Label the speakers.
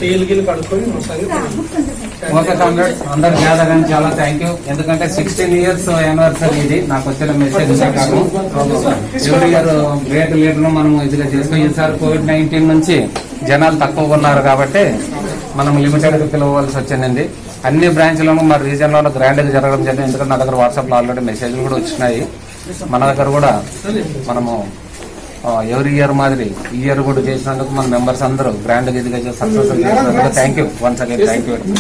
Speaker 1: చేయిలు గిల్లు కడుక్కొని ఒకసారి
Speaker 2: ఓకే కామ్రేడ్స్ అందరు గ్యాదర్ అని చాలా థ్యాంక్ యూ ఎందుకంటే సిక్స్టీన్ ఇయర్స్ యానివర్సరీ ఇది నాకు వచ్చిన మెసేజ్ ప్రకారం ఎవ్రీ ఇయర్ గ్రేట్ లీడర్ మనం ఇదిగా చేసుకుని ఈసారి కోవిడ్ నైన్టీన్ నుంచి జనాలు తక్కువగా ఉన్నారు కాబట్టి మనం లిమిటెడ్ గా పిలవలసి వచ్చిందండి అన్ని బ్రాంచ్లను మన రీజన్ లో గ్రాండ్ గా జరగడం జరిగింది ఎందుకంటే నా దగ్గర వాట్సాప్ లో ఆల్రెడీ మెసేజ్లు కూడా వచ్చినాయి మన దగ్గర కూడా మనము ఎవరి ఇయర్ మాదిరి ఈ ఇయర్ కూడా చేసినందుకు మన మెంబర్స్ అందరూ గ్రాండ్ గా ఇదిగా సక్సెస్ చేసినందుకు thank you once again thank you